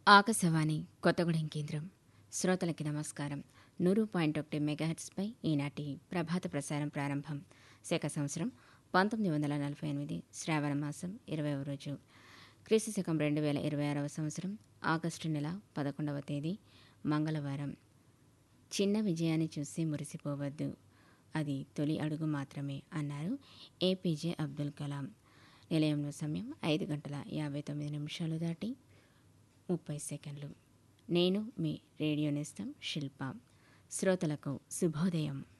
ఆకాశవాణి కొత్తగూడెం కేంద్రం శ్రోతలకి నమస్కారం నూరు పాయింట్ ఒకటి మెగాహెట్స్పై ఈనాటి ప్రభాత ప్రసారం ప్రారంభం శక సంవత్సరం పంతొమ్మిది వందల నలభై ఎనిమిది శ్రావణ మాసం ఇరవైవ రోజు క్రీస్తు శకం రెండు వేల ఇరవై ఆరవ సంవత్సరం ఆగస్టు నెల పదకొండవ తేదీ మంగళవారం చిన్న విజయాన్ని చూసి మురిసిపోవద్దు అది తొలి అడుగు మాత్రమే అన్నారు ఏపీజే అబ్దుల్ కలాం నిలయంలో సమయం ఐదు గంటల యాభై తొమ్మిది నిమిషాలు దాటి ముప్పై సెకండ్లు నేను మీ రేడియో నేస్తం శిల్ప శ్రోతలకు శుభోదయం